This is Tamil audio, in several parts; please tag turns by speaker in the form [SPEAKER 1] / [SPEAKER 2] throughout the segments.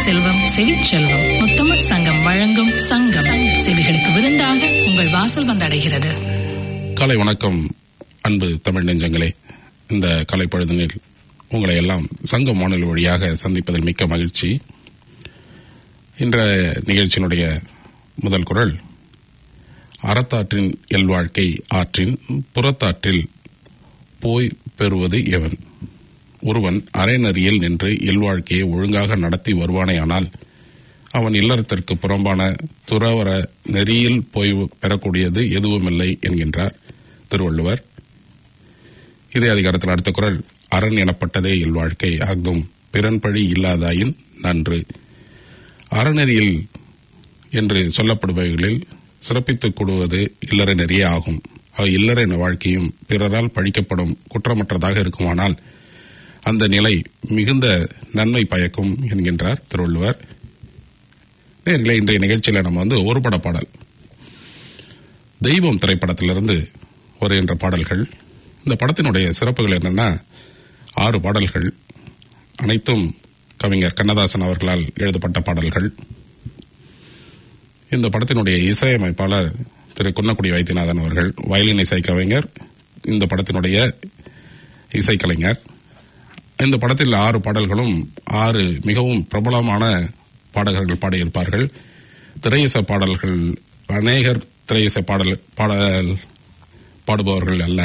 [SPEAKER 1] செல்வம் செவிச்செல்வம் முத்தமிழ் சங்கம் வழங்கும் சங்கம் செவிகளுக்கு விருந்தாக உங்கள் வாசல் வந்தடைகிறது
[SPEAKER 2] காலை வணக்கம் அன்பு தமிழ் நெஞ்சங்களே இந்த காலை பொழுதினில் உங்களை எல்லாம் சங்க வானொலி வழியாக சந்திப்பதில் மிக்க மகிழ்ச்சி இன்ற நிகழ்ச்சியினுடைய முதல் குரல் அறத்தாற்றின் எல்வாழ்க்கை ஆற்றின் புறத்தாற்றில் போய் பெறுவது எவன் ஒருவன் அரைநறியில் நின்று இல்வாழ்க்கையை ஒழுங்காக நடத்தி வருவானேயானால் அவன் இல்லறத்திற்கு புறம்பான துறவர நெறியில் போய் பெறக்கூடியது எதுவுமில்லை என்கின்றார் திருவள்ளுவர் இதே அதிகாரத்தில் அடுத்த குரல் அரண் எனப்பட்டதே இல்வாழ்க்கை ஆகும் பிறன்பழி இல்லாதாயின் நன்று அறநெறியில் என்று சொல்லப்படுபவைகளில் சிறப்பித்துக் கூடுவது இல்லற நெறியே ஆகும் அவை இல்லற வாழ்க்கையும் பிறரால் பழிக்கப்படும் குற்றமற்றதாக இருக்குமானால் அந்த நிலை மிகுந்த நன்மை பயக்கும் என்கின்றார் திருவள்ளுவர் நேர்களே இன்றைய நிகழ்ச்சியில நம்ம வந்து ஒரு பட பாடல் தெய்வம் திரைப்படத்திலிருந்து வருகின்ற பாடல்கள் இந்த படத்தினுடைய சிறப்புகள் என்னன்னா ஆறு பாடல்கள் அனைத்தும் கவிஞர் கண்ணதாசன் அவர்களால் எழுதப்பட்ட பாடல்கள் இந்த படத்தினுடைய இசையமைப்பாளர் திரு குன்னக்குடி வைத்தியநாதன் அவர்கள் வயலின் இசை கவிஞர் இந்த படத்தினுடைய இசைக்கலைஞர் இந்த படத்தில் ஆறு பாடல்களும் ஆறு மிகவும் பிரபலமான பாடகர்கள் பாடியிருப்பார்கள் திரையிசை பாடல்கள் அநேகர் திரையிசை பாடல் பாடல் பாடுபவர்கள் அல்ல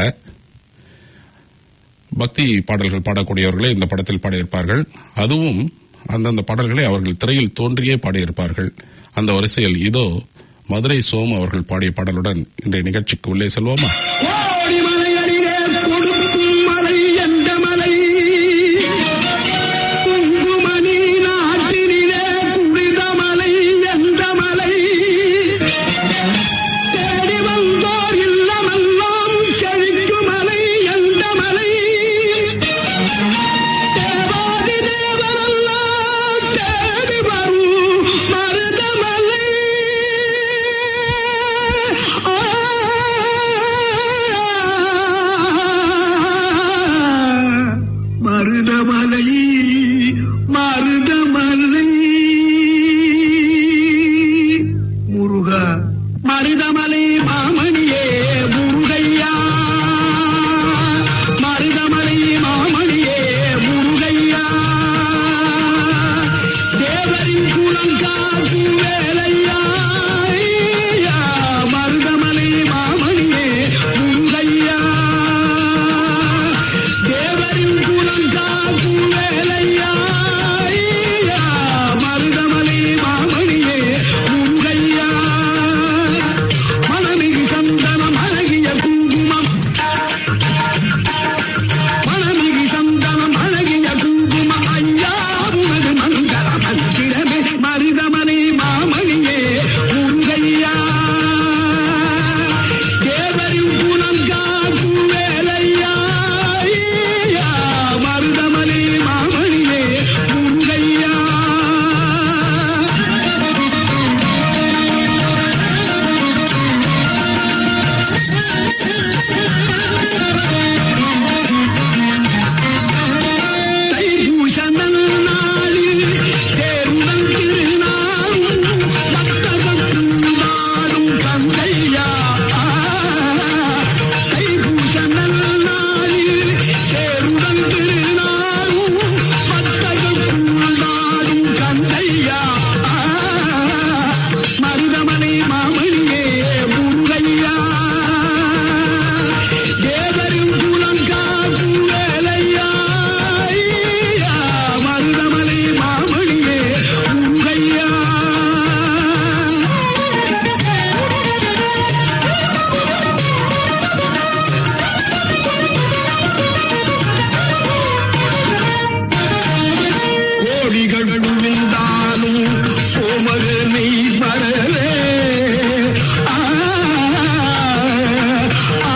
[SPEAKER 2] பக்தி பாடல்கள் பாடக்கூடியவர்களே இந்த படத்தில் பாடியிருப்பார்கள் அதுவும் அந்தந்த பாடல்களை அவர்கள் திரையில் தோன்றியே பாடியிருப்பார்கள் அந்த வரிசையில் இதோ மதுரை சோமு அவர்கள் பாடிய பாடலுடன் இன்றைய நிகழ்ச்சிக்கு உள்ளே செல்வோமா
[SPEAKER 3] கோடி மலைகளிலே கொடுக்கும் மலை என்ற மலை குங்குமணி நாட்டினிலே குளித மலை என்ற மலை தேடி வந்தோர் இல்லமெல்லாம் செழிக்கும் மலை என்ற மலை தேவாதி தேவரெல்லாம் தேடி வரும் மருதமலை மருதமலை மருதமலை முருகா மருதமலை மாமணியே முருகையா மருதமலை மாமணியே முருகையா தேவரின் குலங்காக்கும் வேலையா ஐயா, மருதமலை மாமணியே முருகையா தேவரின் குலங்காக்கும் வேலையா ஐயா, மருதமலை மாமணியே முருகையா மணமிகு சந்தனம் அழகிய குங்குமம் மணமிகு சந்தனம் அழகிய குங்குமம் ஐயா உனது மங்கள மந்திரமே மருதமனை மாமணியே முருகையா தேவரின் குலம் காக்கும் வேலையா ஐயா, மருதமலை மாமணியே முருகையா தைப்பூசணன் நாளில் தேர்ந்தன் திருநாளும் பக்தர்கள் நாடும் கந்தையா தைப்பூசணன் நாளில் தேர்ந்தன் திருநாளும் பக்தர்கள் நாடும் கந்தையா மருதமலை மாமணியே முருகையா தேவரின் குலம் காக்கும் வேலையா ஐயா, மருதமலை மாமணியே முருகையா கோடிகள் விழுந்தாலும் கோமகனை மறவே ஆ, ஆ,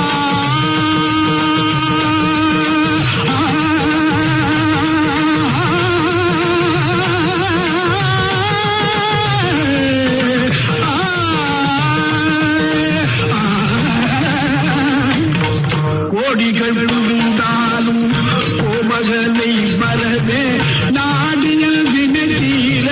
[SPEAKER 3] கோடிகள் விழுந்தாலும் கோமகனை மறவே நாடில் வினத்தீர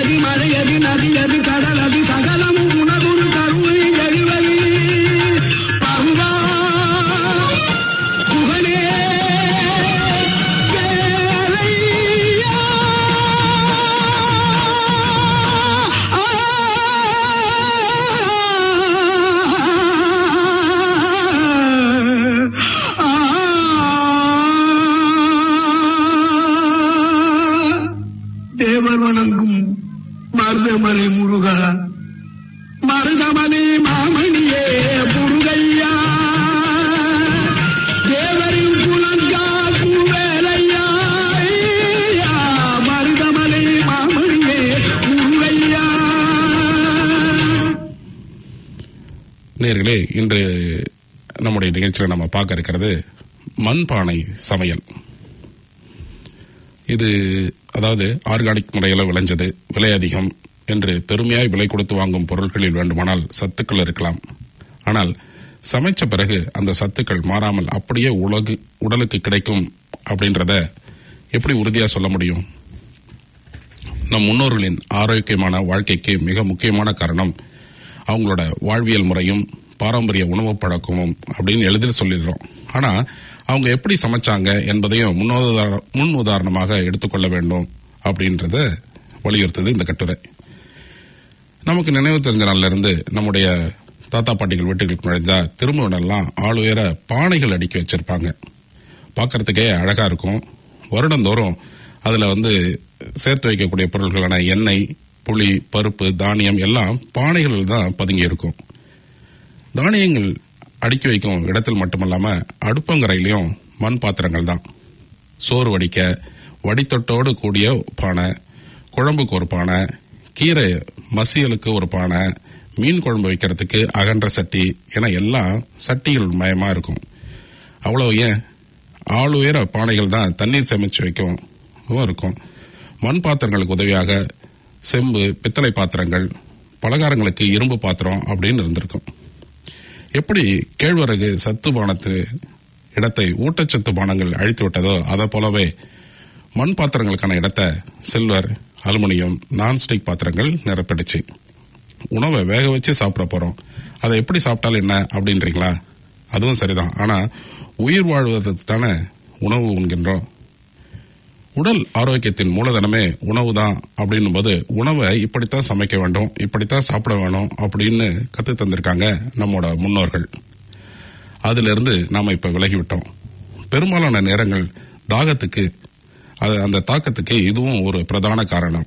[SPEAKER 3] விளையது மழையது நதியது கடலது சகலமும் உணவுரு கருணை எழுவது பருவா புகழே வேலையா. ஆ, தேவர் வணங்கும் மருதமலை முருகா மருதமலை மாமணியே முருகையா தேவரின் குலங்காக்கும் வேலையா ஐயா, மருதமலை மாமணியே முருகையா
[SPEAKER 2] நேர்களே இன்று நம்முடைய நிகழ்ச்சியில் நம்ம பார்க்க இருக்கிறது மண்பானை சமையல் இது அதாவது ஆர்கானிக் முறையில் விளைஞ்சது விலை அதிகம் என்று பெருமையாய் விலை கொடுத்து வாங்கும் பொருட்களில் வேண்டுமானால் சத்துக்கள் இருக்கலாம் ஆனால் சமைச்ச பிறகு அந்த சத்துக்கள் மாறாமல் அப்படியே உலகு உடலுக்கு கிடைக்கும் அப்படின்றத எப்படி உறுதியா சொல்ல முடியும் நம் முன்னோர்களின் ஆரோக்கியமான வாழ்க்கைக்கு மிக முக்கியமான காரணம் அவங்களோட வாழ்வியல் முறையும் பாரம்பரிய உணவு பழக்கமும் அப்படின்னு எளிதில் சொல்லிடுறோம் ஆனா அவங்க எப்படி சமைச்சாங்க என்பதையும் முன்னுதார முன் உதாரணமாக எடுத்துக்கொள்ள வேண்டும் அப்படின்றத வலியுறுத்துது இந்த கட்டுரை நமக்கு நினைவு தெரிஞ்ச நாள்ல இருந்து நம்முடைய தாத்தா பாட்டிகள் வீட்டுகளுக்கு நுழைஞ்சா திருமணம்லாம் ஆள் உயர பானைகள் அடுக்கி வச்சிருப்பாங்க பார்க்கறதுக்கே அழகா இருக்கும் வருடந்தோறும் அதுல வந்து சேர்த்து வைக்கக்கூடிய பொருட்களான எண்ணெய் புளி பருப்பு தானியம் எல்லாம் பானைகளில் தான் பதுங்கி இருக்கும் தானியங்கள் அடுக்கி வைக்கும் இடத்தில் மட்டுமல்லாம அடுப்பங்கரையிலையும் மண் பாத்திரங்கள் தான் சோறு வடிக்க வடித்தொட்டோடு கூடிய பானை குழம்புக்கு ஒரு பானை கீரை மசியலுக்கு ஒரு பானை மீன் குழம்பு வைக்கிறதுக்கு அகன்ற சட்டி என எல்லாம் சட்டிகள் மயமா இருக்கும் அவ்வளவு ஏன் ஆள் உயர பானைகள் தான் தண்ணீர் சேமிச்சு வைக்கும் இருக்கும் மண் பாத்திரங்களுக்கு உதவியாக செம்பு பித்தளை பாத்திரங்கள் பலகாரங்களுக்கு இரும்பு பாத்திரம் அப்படின்னு இருந்திருக்கும் எப்படி கேழ்வரகு சத்து பானத்து இடத்தை ஊட்டச்சத்து பானங்கள் அழித்து விட்டதோ அதை போலவே மண் பாத்திரங்களுக்கான இடத்தை சில்வர் அலுமினியம் நான்ஸ்டிக் பாத்திரங்கள் நிரப்பிடுச்சு உணவை வேக வச்சு சாப்பிட போறோம் அதை எப்படி சாப்பிட்டாலும் என்ன அப்படின்றீங்களா அதுவும் சரிதான் ஆனா உயிர் வாழ்வதற்கு தானே உணவு உண்கின்றோம் உடல் ஆரோக்கியத்தின் மூலதனமே உணவு தான் அப்படின்னும் போது உணவை இப்படித்தான் சமைக்க வேண்டும் இப்படித்தான் சாப்பிட வேணும் அப்படின்னு கத்து தந்திருக்காங்க நம்மோட முன்னோர்கள் அதிலிருந்து நாம இப்ப விலகிவிட்டோம் பெரும்பாலான நேரங்கள் தாகத்துக்கு அது அந்த தாக்கத்துக்கு இதுவும் ஒரு பிரதான காரணம்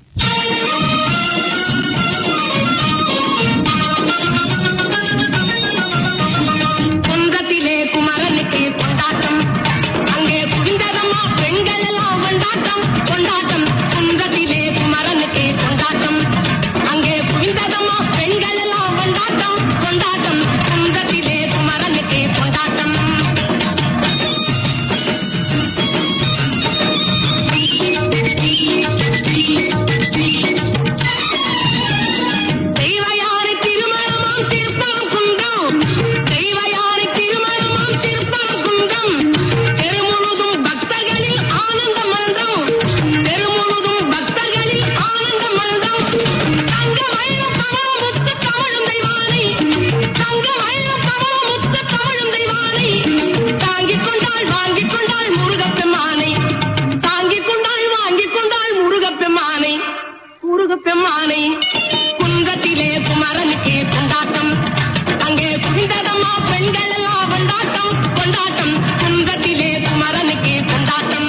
[SPEAKER 4] குன்றத்திலே குமரனுக்கு கொண்டாட்டம் அங்கே குவிந்ததம்மா பெண்கள் எல்லாம் கொண்டாட்டம் கொண்டாட்டம் குன்றத்திலே குமரனுக்கு கொண்டாட்டம் அங்கே குவிந்ததம்மா பெண்கள் எல்லாம் கொண்டாட்டம் கொண்டாட்டம் குன்றத்திலே குமரனுக்கு கொண்டாட்டம் தெய்வயானை திருமணமாம் திருப்பம் குன்றம் தெய்வயானை திருமணமாம் திருப்பம் குன்றம் தெருமுழுதும் பக்தர்களில் ஆனந்த மந்தம் தெருமுழுதும் பக்தர்களில் ஆனந்த மந்தம் தங்க மயிலும் கமலம் முத்து கமழும் தெய்வானை தங்க மயிலும் கமலம் முத்து கமழும் தெய்வானை தாங்கிக் கொண்டாள் வாங்கிக் கொண்டாள் முருகப்பெம்மானை தாங்கிக் கொண்டாள் வாங்கிக் கொண்டாள் முருகப்பெம்மானை முருகப்பெம்மானை குன்றத்திலே குமரனுக்கு கொண்டாட்டம் அங்கே குவிந்ததம்மா பெண்கள் எல்லாம் கொண்டாட்டம் கொண்டாட்டம் குன்றத்திலே குமரனுக்கு கொண்டாட்டம்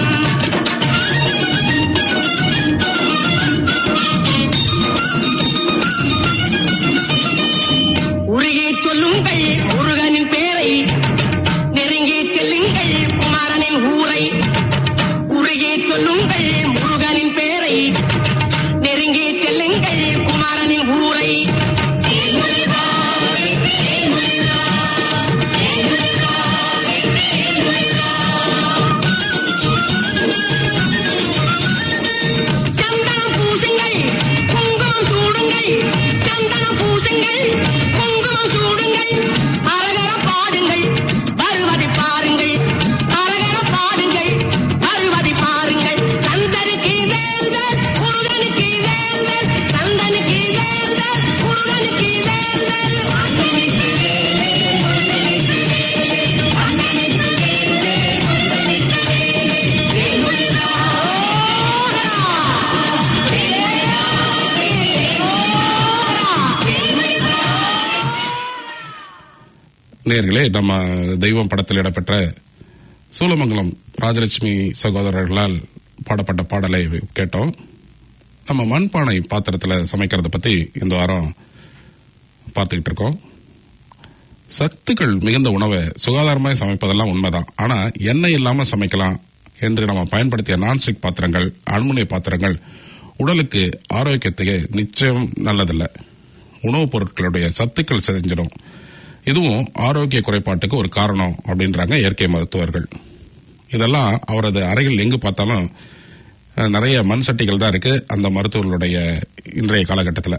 [SPEAKER 4] உருகி சொல்லுங்கள் முருகனின் பேரை நெருங்கி செல்லுங்கள் குமரனின் ஊரை உருகி சொல்லுங்கள் முருகனின் பேரை நெருங்கி செல்லுங்கள் குமாரனின் ஊரை சந்தனம் பூசுங்கள் குங்குமம் சூடுங்கள் சந்தனம் பூசுங்கள் குங்குமம் சூடுங்கள் அரகர பாடுங்கள் வருவதை பாருங்கள் அரகர பாடுங்கள் வருவதை பாருங்கள் கந்தருக்கு வேல்கள் முருகனுக்கு வேல்கள்
[SPEAKER 2] நேர்களே நம்ம தெய்வம் படத்தில் இடம்பெற்ற சூலமங்கலம் ராஜலட்சுமி சகோதரர்களால் பாடப்பட்ட பாடலை கேட்டோம் நம்ம மண்பானை பாத்திரத்தில் சமைக்கிறத பத்தி இந்த வாரம் பார்த்துக்கிட்டு இருக்கோம் சத்துக்கள் மிகுந்த உணவை சுகாதாரமாக சமைப்பதெல்லாம் உண்மைதான் ஆனா எண்ணெய் இல்லாம சமைக்கலாம் என்று நம்ம பயன்படுத்திய நான்ஸ்டிக் பாத்திரங்கள் அலுமினிய பாத்திரங்கள் உடலுக்கு ஆரோக்கியத்துக்கு நிச்சயம் நல்லதில்லை உணவுப் பொருட்களுடைய சத்துக்கள் செஞ்சிடும் இதுவும் ஆரோக்கிய குறைபாட்டுக்கு ஒரு காரணம் அப்படின்றாங்க இயற்கை மருத்துவர்கள் இதெல்லாம் அவரது அறையில் எங்கு பார்த்தாலும் அஹ், நிறைய மண் சட்டிகள் தான் இருக்கு அந்த மருத்துவர்களுடைய இன்றைய காலகட்டத்தில்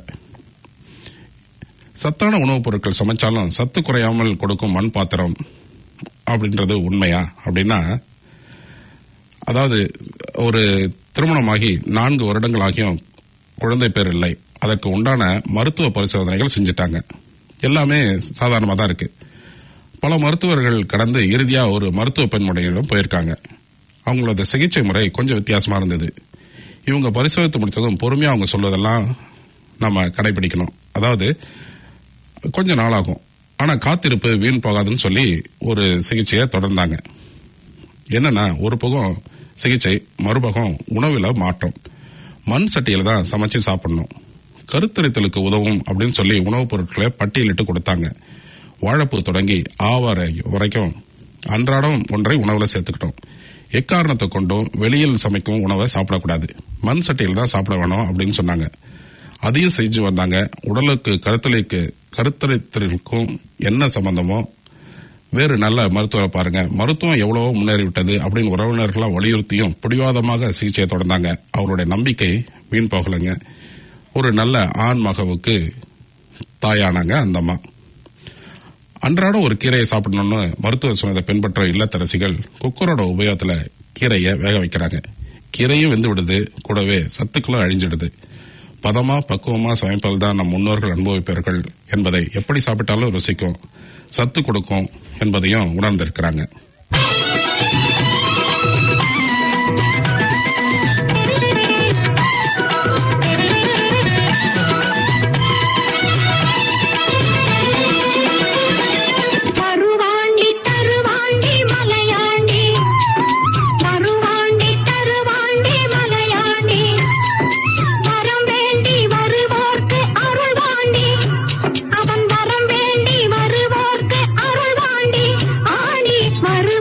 [SPEAKER 2] சத்தான உணவுப் பொருட்கள் சமைச்சாலும் சத்து குறையாமல் கொடுக்கும் மண் பாத்திரம் அப்படின்றது உண்மையா அப்படின்னா அதாவது ஒரு திருமணமாகி நான்கு வருடங்களாகியும் குழந்தை பேர் இல்லை அதற்கு உண்டான மருத்துவ பரிசோதனைகள் செஞ்சுட்டாங்க எல்லாமே சாதாரணமாக தான் இருக்கு பல மருத்துவர்கள் கடந்து இறுதியா ஒரு மருத்துவ பெண்முறையிடம் போயிருக்காங்க அவங்களோட சிகிச்சை முறை கொஞ்சம் வித்தியாசமா இருந்தது இவங்க பரிசோதித்து முடித்ததும் பொறுமையா அவங்க சொல்வதெல்லாம் நம்ம கடைபிடிக்கணும் அதாவது கொஞ்ச நாளாகும் ஆனா காத்திருப்பு வீண் போகாதுன்னு சொல்லி ஒரு சிகிச்சையை தொடர்ந்தாங்க என்னன்னா ஒரு பக்கம் சிகிச்சை மறுபக்கம் உணவுல மாற்றம் மண் சட்டியில தான் சமைச்சு சாப்பிடணும் கருத்தரித்தலுக்கு உதவும் அப்படின்னு சொல்லி உணவுப் பொருட்களை பட்டியலிட்டு கொடுத்தாங்க வாழைப்பூ தொடங்கி ஆவாரை வரைக்கும் அன்றாடம் ஒன்றை உணவுல சேர்த்துக்கிட்டோம் எக்காரணத்தை கொண்டும் வெளியில் சமைக்கும் உணவை சாப்பிடக்கூடாது மண் சட்டியில் தான் சாப்பிட வேணும் அப்படின்னு சொன்னாங்க அதையும் செஞ்சு வந்தாங்க உடலுக்கு கருத்தலைக்கு கருத்தரித்தலுக்கும் என்ன சம்பந்தமோ வேறு நல்ல மருத்துவரை பாருங்க மருத்துவம் எவ்வளவோ முன்னேறி விட்டது அப்படின்னு உறவினர்களா வலியுறுத்தியும் பிடிவாதமாக சிகிச்சையை தொடர்ந்தாங்க அவருடைய நம்பிக்கை வீண் போகலைங்க ஒரு நல்ல ஆண் மகவுக்கு தாயானாங்க அந்த அம்மா அன்றாட ஒரு கீரையை சாப்பிடணும்னு மருத்துவ சொன்னதை பின்பற்ற இல்லத்தரசிகள் குக்கரோட உபயோகத்துல கீரையை வேக வைக்கிறாங்க கீரையும் வெந்து விடுது கூடவே சத்துக்களும் அழிஞ்சிடுது பதமா பக்குவமா சமைப்பதில் தான் நம் முன்னோர்கள் அனுபவிப்பார்கள் என்பதை எப்படி சாப்பிட்டாலும் ருசிக்கும் சத்து கொடுக்கும் என்பதையும் உணர்ந்திருக்கிறாங்க
[SPEAKER 4] தருவாண்டி தருவாண்டி மலையாண்டி தருவாண்டி தருவாண்டி மலையாண்டி வரம் வேண்டி வருவோர்க்கு அருள்வாண்டி அவன் வரம் வேண்டி வருவோர்க்கு அருள்வாண்டி ஆண்டி வரு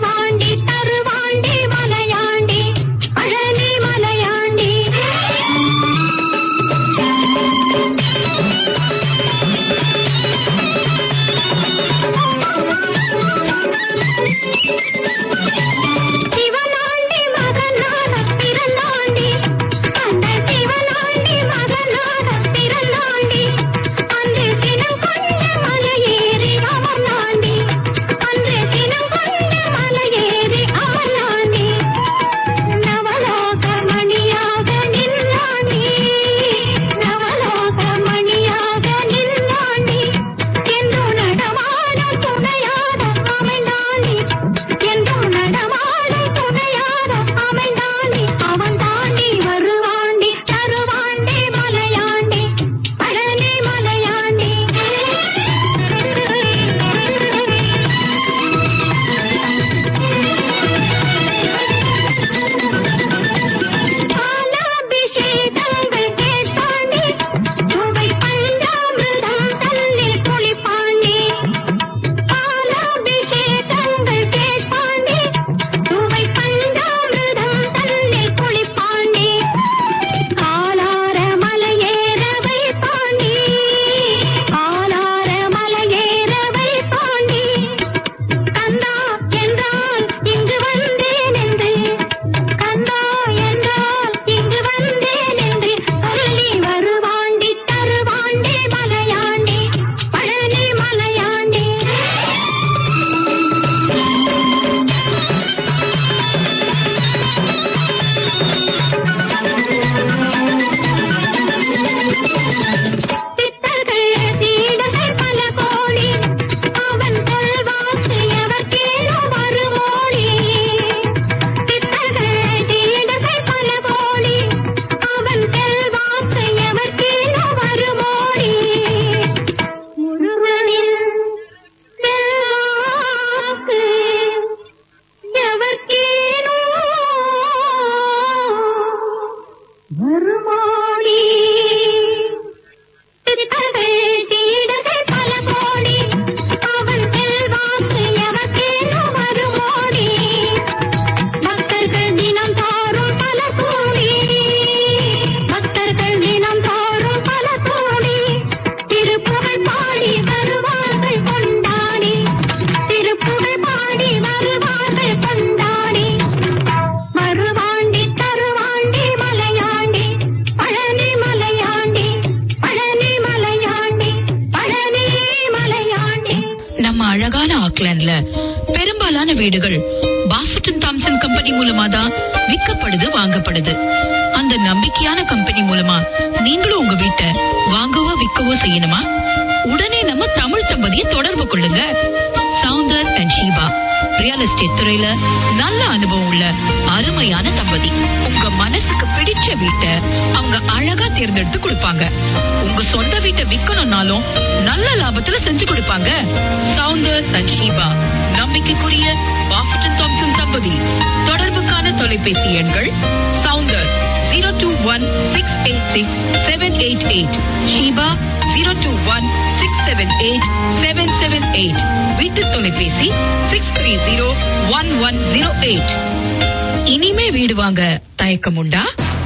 [SPEAKER 5] அழகான ஆக்லாண்ட்ல பெரும்பாலான வீடுகள் பாஃபட்டன் தாம்சன் கம்பெனி மூலமா தான் விற்கப்படுது வாங்கப்படுது அந்த நம்பிக்கையான கம்பெனி மூலமா நீங்களும் உங்க வீட்டை வாங்கவோ விற்கவோ செய்யணுமா உடனே நம்ம தமிழ் தம்பதியை தொடர்பு கொள்ளுங்க Soundar and Sheeba real estate துறையில நல்ல அனுபவம் உள்ள அருமையான தம்பதி உங்க மனசுக்கு பிடிச்ச வீட்டை அவங்க அழகா தேர்ந்தெடுத்து கொடுப்பாங்க உங்க சொந்த வீட்டை விக்கணும்னாலும் நல்ல லாபத்துல செஞ்சு கொடுப்பாங்க சவுந்தர் அண்ட் ஷீபா நம்பிக்கைக்குரிய பாஃபட்டன் தாம்சன் தம்பதி தொடர்புக்கான தொலைபேசி எண்கள் Soundar zero two one six eight six seven eight eight Sheeba zero two one six seven eight seven seven eight வீட்டு தொலைபேசி six three zero one one zero eight இனிமே வீடு வாங்க தயக்கம் உண்டா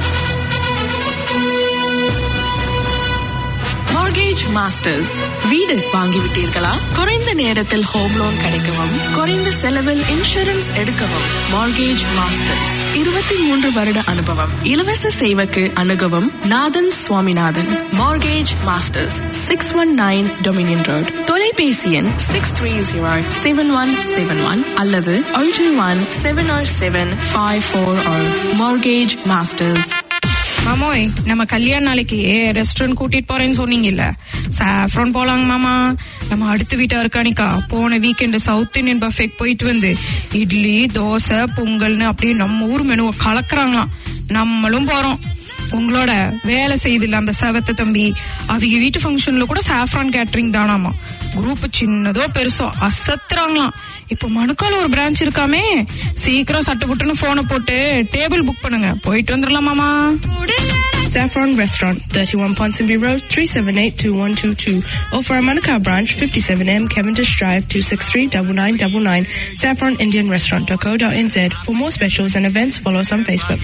[SPEAKER 6] மார்கேஜ் மாஸ்டர்ஸ் வீடு வாங்கிவிட்டீர்களா குறைந்த நேரத்தில் ஹோம் லோன் கிடைக்கவும் குறைந்த செலவில் இன்சூரன்ஸ் எடுக்கவும் மார்கேஜ் மாஸ்டர்ஸ் இருபத்தி மூன்று வருட அனுபவம் இலவச சேவைக்கு அணுகவும் Nathan Swaminathan mortgage masters six one nine Dominion road தொலைபேசி எண் six three zero seven one seven one அல்லது ஒன்று one seven or seven five four or mortgage masters
[SPEAKER 7] மாமோய் நம்ம கல்யாண நாளைக்கு ரெஸ்டாரண்ட் கூட்டிட்டு போறேன்னு சொன்னீங்கல்ல சாஃப்ரான் போலாங்க மாமா நம்ம அடுத்த வீட்டா இருக்கானிக்கா போன வீக்கெண்டு சவுத் இந்தியன் பஃபேக் போயிட்டு வந்து இட்லி தோசை பொங்கல்னு அப்படியே நம்ம ஊர் மெனுவை கலக்குறாங்களாம் நம்மளும் போறோம் உங்களோட வேலை செய்தில்ல அந்த செவத்த தம்பி அவங்க வீட்டு ஃபங்க்ஷன்ல கூட சாஃப்ரான் கேட்டரிங் தானாமா குரூப் சின்னதோ பெருசோ அசத்துறாங்களாம் இப்போ மணுக்கால ஒரு பிரான்ச் இருக்காமே சீக்கிரம் சட்டு புட்டுன்னு போனை போட்டு டேபிள் புக் பண்ணுங்க போயிட்டு வந்துடலாம் மாமா
[SPEAKER 8] Saffron Restaurant, 31 Ponsonby Road, 378-2122. Or for our Manukau branch, 57M Cavendish Drive, 263-9999. Saffron Indian Restaurant.co.nz. For more specials and events, follow us on Facebook.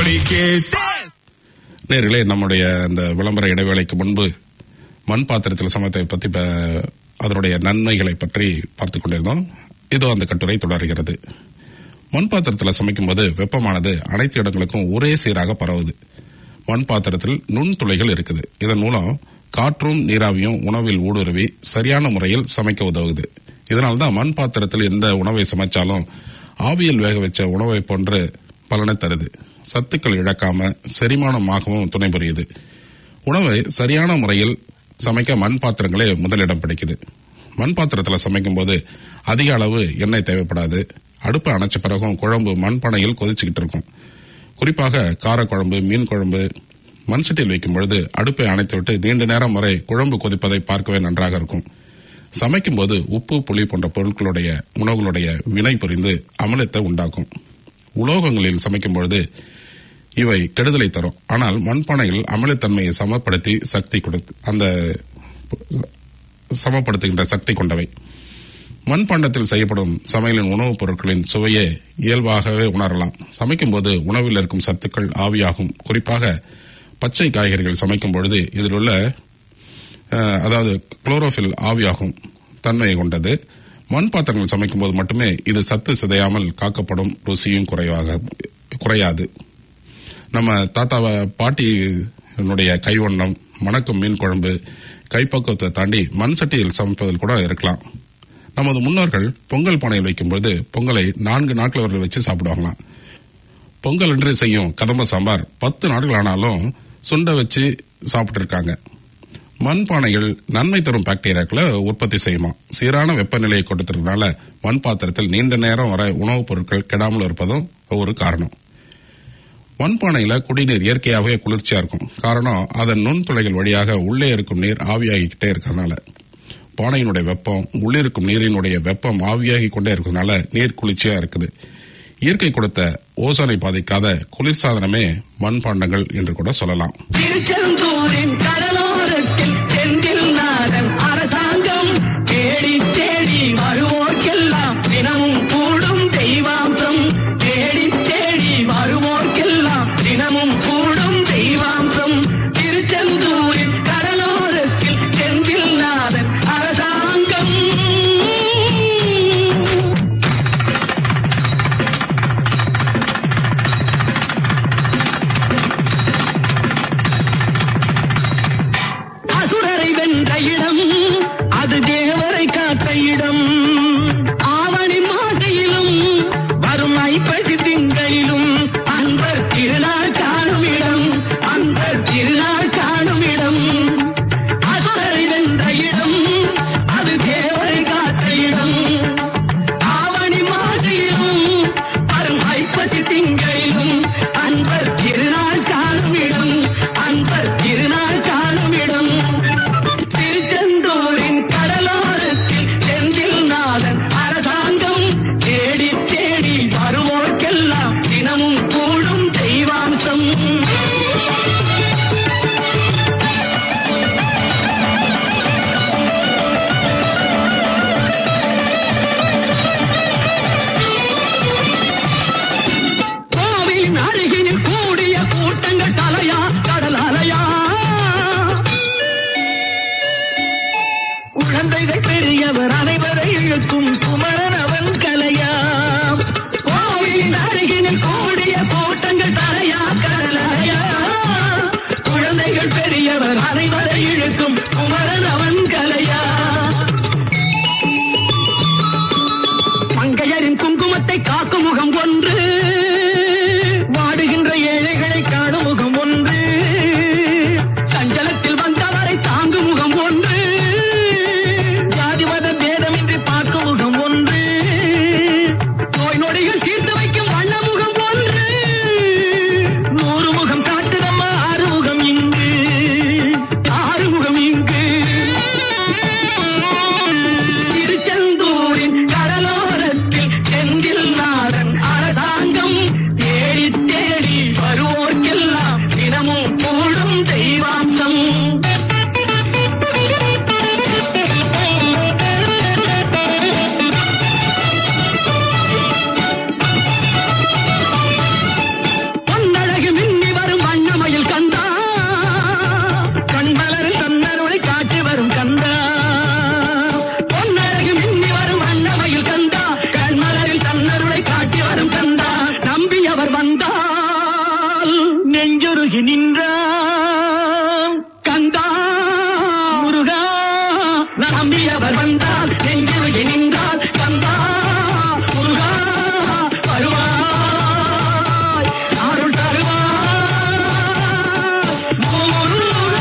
[SPEAKER 2] நேர்களே நம்முடைய அந்த விளம்பர இடைவேளைக்கு முன்பு மண் பாத்திரத்தில் சமைத்ததை பற்றி ப- அதனுடைய நன்மைகளை பற்றி பார்த்து கொண்டிருந்தோம் இதோ அந்த கட்டுரை தொடர்கிறது மண் பாத்திரத்தில் சமைக்கும்போது வெப்பமானது அனைத்து இடங்களுக்கும் ஒரே சீராக பரவுது மண் பாத்திரத்தில் நுண்துளைகள் இருக்குது இதன் மூலம் காற்றும் நீராவியும் உணவில் ஊடுருவி சரியான முறையில் சமைக்க உதவுது இதனால தான் மண் பாத்திரத்தில் எந்த உணவை சமைச்சாலும் ஆவியில் வேக வச்ச உணவை போன்று பலனை தருது சத்துக்கள் இழக்காம செரிமானமாகவும் துணை புரியுது உணவை சரியான முறையில் சமைக்க மண் பாத்திரங்களே முதலிடம் பிடிக்குது மண் பாத்திரத்தில் சமைக்கும்போது அதிக அளவு எண்ணெய் தேவைப்படாது அடுப்பை அணைச்ச பிறகும் குழம்பு மண்பானையில் கொதிச்சுக்கிட்டு இருக்கும் குறிப்பாக காரக்குழம்பு மீன் குழம்பு மண் சட்டியில் வைக்கும் பொழுது அடுப்பை அணைத்து விட்டு நீண்ட நேரம் வரை குழம்பு கொதிப்பதை பார்க்கவே நன்றாக இருக்கும் சமைக்கும்போது உப்பு புளி போன்ற பொருட்களுடைய உணவுகளுடைய வினை புரிந்து அமிலத்தை உண்டாக்கும் உலோகங்களில் சமைக்கும் பொழுது இவை கெடுதலை தரும் ஆனால் மண்பானையில் அமிலத்தன்மையை சமப்படுத்தி சக்தி கொடுத்து அந்த சமப்படுத்துகின்ற சக்தி கொண்டவை மண்பாண்டத்தில் செய்யப்படும் சமையலின் உணவுப் பொருட்களின் சுவையை இயல்பாகவே உணரலாம் சமைக்கும்போது உணவில் இருக்கும் சத்துக்கள் ஆவியாகும் குறிப்பாக பச்சை காய்கறிகள் சமைக்கும் பொழுது இதில் உள்ள அஹ், அதாவது குளோரோஃபில் ஆவியாகும் தன்மையை கொண்டது மண் பாத்திரங்கள் சமைக்கும்போது மட்டுமே இது சத்து சிதையாமல் காக்கப்படும் ருசியும் குறைவாக குறையாது நம்ம தாத்தாவ பாட்டியினுடைய கைவண்ணம் மணக்கும் மீன் குழம்பு கைப்பக்குவத்தை தாண்டி மண் சட்டியில் சமைப்பதில் கூட இருக்கலாம் நமது முன்னோர்கள் பொங்கல் பானையில் வைக்கும்போது பொங்கலை நான்கு நாட்கள் அவர்கள் வச்சு சாப்பிடுவாங்களாம் பொங்கல் என்று செய்யும் கதம்ப சாம்பார் பத்து நாட்கள் ஆனாலும் சுண்ட வச்சு சாப்பிட்டு இருக்காங்க மண் பானைகள் நன்மை தரும் பாக்டீரியாக்களை உற்பத்தி செய்யுமா சீரான வெப்பநிலையை கொடுத்ததுனால மண் பாத்திரத்தில் நீண்ட நேரம் வரை உணவுப் பொருட்கள் கெடாமல் இருப்பதும் ஒரு காரணம் மண்பானையில குடிநீர் இயற்கையாகவே குளிர்ச்சியா இருக்கும் காரணம் அதன் நுண்துளைகள் வழியாக உள்ளே இருக்கும் நீர் ஆவியாகிக்கிட்டே இருக்கிறதுனால பானையினுடைய வெப்பம் உள்ளிருக்கும் நீரினுடைய வெப்பம் ஆவியாகி கொண்டே இருக்கிறதுனால நீர் குளிர்ச்சியா இருக்குது இயற்கை கொடுத்த ஓசோனை பாதிக்காத குளிர்சாதனமே மண்பாண்டங்கள் என்று கூட சொல்லலாம்
[SPEAKER 3] திருச்செந்தூரின் கடலோரத்தில் செந்தில் நாதன் அரசாங்கம் தேடி தேடி வருவோர்க்கெல்லாம் தினமும் கூடும் தெய்வாம்சம் தேடி தேடி வருவோர்க்கெல்லாம் தினமும் கூடும் தெய்வாம்சம் திருச்செந்தூரின் கடலோரத்தில் செந்தில் நாதன் அரசாங்கம் இழுக்கும் குமரன் அவன் கலையா மங்கையரின் குங்குமத்தை காக்கும் முகம் ஒன்று வாடுகின்ற ஏழைகளை காணும் முகம் ஒன்று சஞ்சலத்தில் வந்தவரை தாங்கும் முகம் ஒன்று ஜாதி மத பேதமின்றி பார்க்கும் முகம் ஒன்று நோய் நொடிகள் தீர்த்து வைக்கும் வண்ண முகம் ஒன்று நூறு முகம் காட்டுதம்மா ஆறு முகம் இங்கு ஆறு முகம் இங்கு திருச்செந்தூரின் கடலோரத்தில் செந்தில் நாடன் அரசாங்கம் தேடி தேடி வருவோர்க்கெல்லாம் தினமும் கூடும் தெய்வாம்சம் பொன்னழகு மின்னி வரும் வண்ணமயில் கந்தா கண்மலர் தன்னருளை காட்டி வரும் கந்தா பொன்னழகு மின்னி வரும் வண்ணமயில் கந்தா கண்மலரில் தன்னருளை காட்டி வரும் கந்தா நம்பி அவர் வந்தால் நெஞ்சுருகி நின்றான் கந்தா முருகா நம்பி அவர் வந்தால் நெஞ்சுருகி நின்றால் கந்தா முருகா வருவாய் அருள் தருவாய் முருகா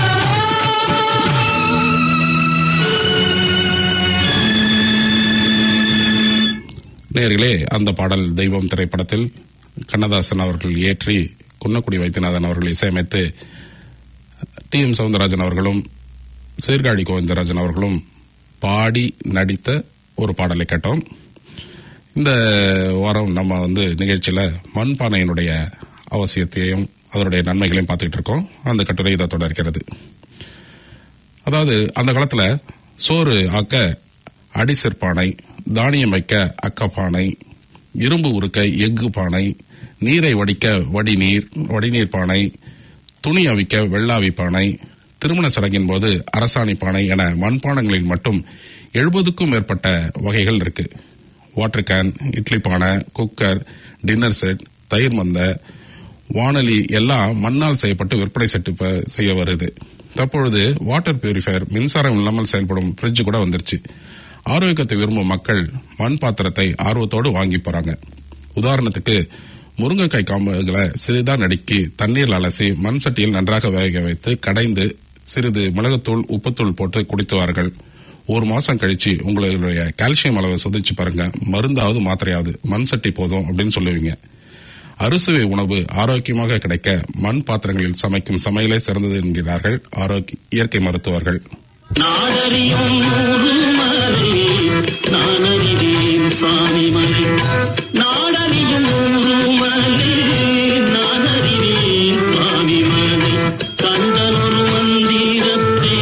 [SPEAKER 2] நேர்களே அந்த பாடல் தெய்வம் திரைப்படத்தில் கண்ணதாசன் அவர்கள் ஏற்றி குன்னக்குடி வைத்தியநாதன் அவர்கள் இசையமைத்து டி எம் சவுந்தரராஜன் அவர்களும் சீர்காழி கோவிந்தராஜன் அவர்களும் பாடி நடித்த ஒரு பாடலை கேட்டோம் இந்த வாரம் நம்ம வந்து நிகழ்ச்சியில மண்பானையினுடைய அவசியத்தையும் அதனுடைய நன்மைகளையும் பார்த்துட்டு இருக்கோம் அந்த கட்டுரை இதை தொடர்கிறது அதாவது அந்த காலத்துல சோறு ஆக்க அடிசிற்பானை தானியம் வைக்க அக்கப்பானை இரும்பு உருக்க எஃகு பானை நீரை வடிக்க வடிநீர் வடிநீர் பானை துணி அவிக்க வெள்ளாவி பானை திருமண சடங்கின் போது அரசாணி பானை என மண்பானங்களில் மட்டும் எழுபதுக்கும் மேற்பட்ட வகைகள் இருக்கு வாட்டர் கேன் இட்லி பானை குக்கர் டின்னர் செட் தயிர் மந்த வானொலி எல்லாம் மண்ணால் செய்யப்பட்டு விற்பனை செட்டு ப- செய்ய வருது தற்பொழுது வாட்டர் பியூரிஃபையர் மின்சாரம் இல்லாமல் செயல்படும் ஃப்ரிட்ஜ் கூட வந்துருச்சு ஆரோக்கியத்தை விரும்பும் மக்கள் மண் பாத்திரத்தை ஆர்வத்தோடு வாங்கி போறாங்க உதாரணத்துக்கு முருங்கைக்காய் காம்புகளை சிறிதா நடுக்கி தண்ணீர் அலசி மண் சட்டியில் நன்றாக வேக வைத்து கடைந்து சிறிது மிளகுத்தூள் உப்புத்தூள் போட்டு குடித்துவார்கள் ஒரு மாசம் கழிச்சு உங்களுடைய கால்சியம் அளவை சோதிச்சு பாருங்க மருந்தாவது மாத்திரையாவது மண் சட்டி போதும் அப்படின்னு சொல்லுவீங்க அறுசுவை உணவு ஆரோக்கியமாக கிடைக்க மண் பாத்திரங்களில் சமைக்கும் சமையலே சிறந்தது என்கிறார்கள் ஆரோக்கிய இயற்கை மருத்துவர்கள்
[SPEAKER 3] நாடறியும் ஊருமலை நானறிவேன் சுவாமி மலை நாடறியும் ஊருமலை நானறிவேன் சுவாமி மலை கண்டனொரு மந்திரத்தை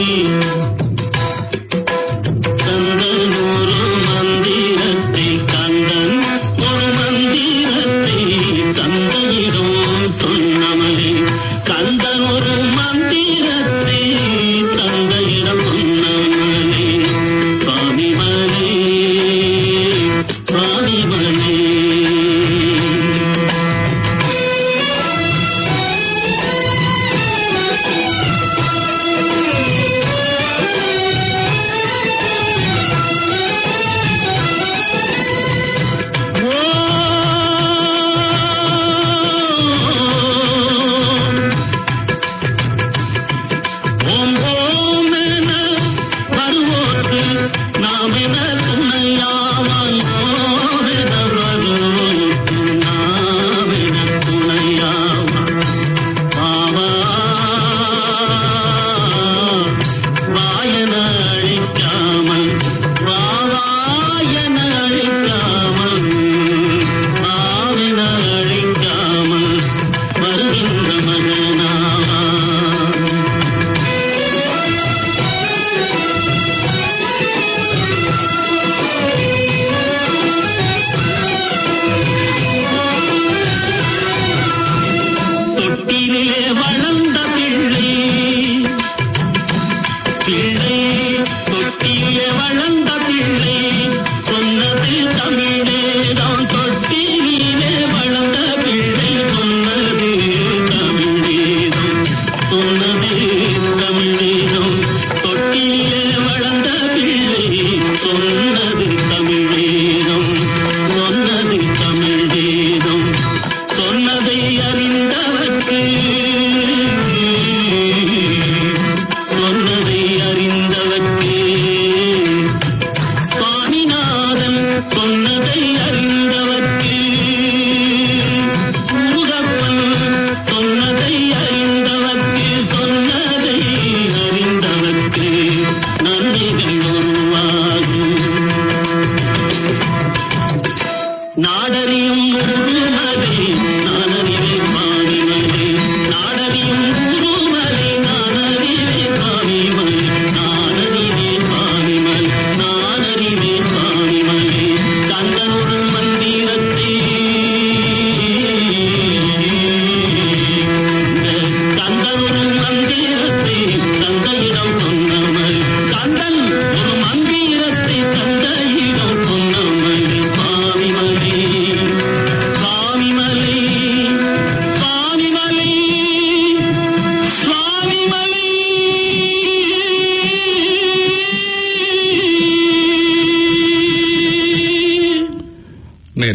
[SPEAKER 3] கந்தனொரு மந்திரத்தை கந்தன் ஒரு மந்திரத்தை கந்தனிடம் சொன்னமலை கந்தன் ஒரு மந்திரத்தை தந்தையிடம் சொன்னமலை சுவாமி மலை சுவாமி மலை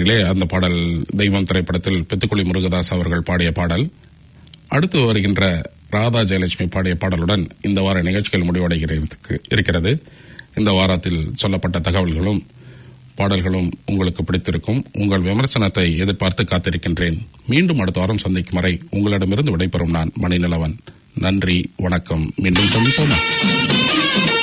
[SPEAKER 2] பாடலிலே அந்த பாடல் தெய்வம் திரைப்படத்தில் பெத்துக்குழி முருகதாஸ் அவர்கள் பாடிய பாடல் அடுத்து வருகின்ற ராதா ஜெயலட்சுமி பாடிய பாடலுடன் இந்த வார நிகழ்ச்சிகள் முடிவடைகிறதுக்கு இருக்கிறது இந்த வாரத்தில் சொல்லப்பட்ட தகவல்களும் பாடல்களும் உங்களுக்கு பிடித்திருக்கும் உங்கள் விமர்சனத்தை எதிர்பார்த்து காத்திருக்கின்றேன் மீண்டும் அடுத்த வாரம் சந்திக்கும் வரை உங்களிடமிருந்து விடைபெறும் நான் மணிநிலவன் நன்றி வணக்கம் மீண்டும் சந்திப்போமா